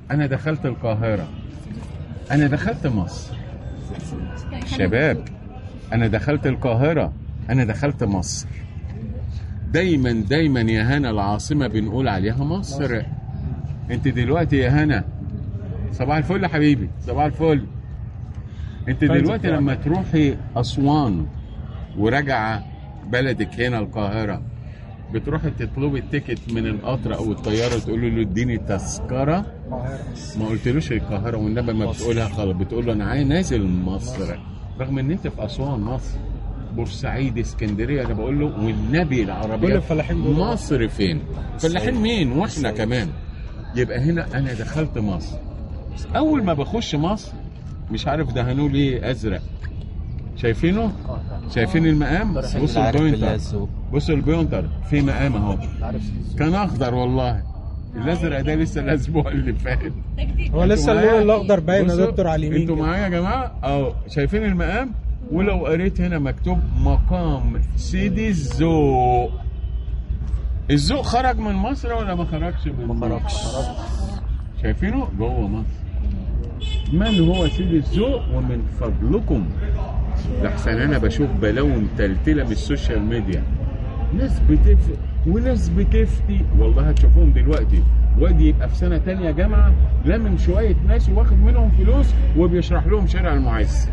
انا دخلت القاهره انا دخلت مصر شباب انا دخلت القاهره انا دخلت مصر دايما دايما يا هنا العاصمه بنقول عليها مصر انت دلوقتي يا هنا صباح الفل يا حبيبي صباح الفل انت دلوقتي لما تروحي اسوان وراجعه بلدك هنا القاهره بتروحي تطلبي التيكت من القطر او الطياره تقولي له اديني تذكره ما قلتلوش القاهره والنبي ما بتقولها خالص بتقول له انا عايز نازل مصر رغم ان انت في اسوان مصر بورسعيد اسكندريه انا بقول له والنبي العربيه كل الفلاحين بيقولوا مصر فين فلاحين مين واحنا كمان يبقى هنا انا دخلت مصر اول ما بخش مصر مش عارف دهنوه ليه ازرق شايفينه شايفين المقام بصوا البوينتر بصوا البوينتر في مقام اهو كان اخضر والله الازرق ده لسه الاسبوع اللي فات هو لسه انتوا اللون معايا؟ الاخضر باين يا بصوا، دكتور على اليمين انتوا كده. معايا يا جماعه اهو شايفين المقام ولو قريت هنا مكتوب مقام سيدي الذوق الذوق خرج من مصر ولا ما خرجش من ما خرجش شايفينه جوه مصر من هو سيدي الذوق ومن فضلكم لحسن انا بشوف بلاوي متلتله من السوشيال ميديا ناس بتف وناس بتفتي والله هتشوفوهم دلوقتي وادي يبقى في سنه تانية جامعه لامم شويه ناس واخد منهم فلوس وبيشرح لهم شارع المعز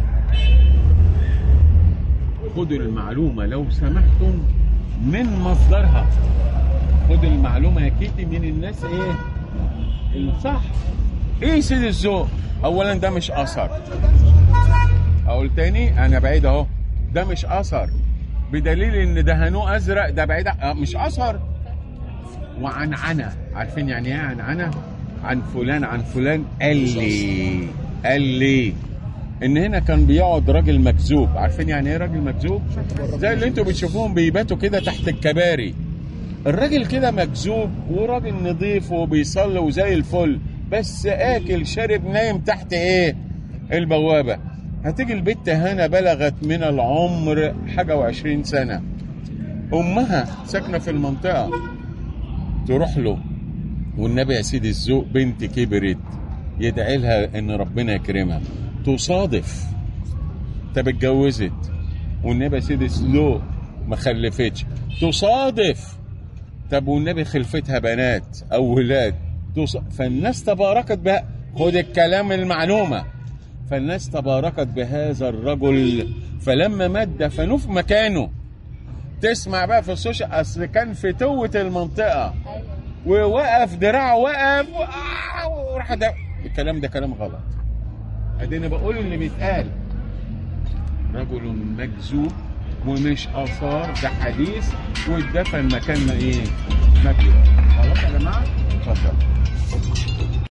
خدوا المعلومه لو سمحتم من مصدرها خد المعلومه يا كيتي من الناس ايه الصح ايه سيد الذوق اولا ده مش اثر اقول تاني انا بعيد اهو ده مش اثر بدليل ان دهنوه ازرق ده بعيد ع- مش اثر وعنعنه عارفين يعني ايه عنعنه عن فلان عن فلان قال لي قال لي ان هنا كان بيقعد راجل مكذوب عارفين يعني ايه راجل مكذوب زي اللي انتوا بتشوفوهم بيباتوا كده تحت الكباري الراجل كده مكذوب وراجل نظيف وبيصلي وزي الفل بس اكل شارب نايم تحت ايه البوابه هتيجي البت هنا بلغت من العمر حاجه وعشرين سنه امها ساكنه في المنطقه تروح له والنبي يا سيدي الذوق بنت كبرت يدعي لها ان ربنا يكرمها تصادف طب اتجوزت والنبي يا سيدي الذوق ما خلفتش تصادف طب والنبي خلفتها بنات او ولاد تص... فالناس تباركت بها خد الكلام المعلومه فالناس تباركت بهذا الرجل فلما مات دفنوه في مكانه تسمع بقى في السوشيال اصل كان في توة المنطقه ووقف دراعه وقف وآه، وراح ده الكلام ده كلام غلط اديني بقول اللي بيتقال رجل مجذوب ومش اثار ده حديث واتدفن مكان ما ايه مكان خلاص يا جماعه اتفضل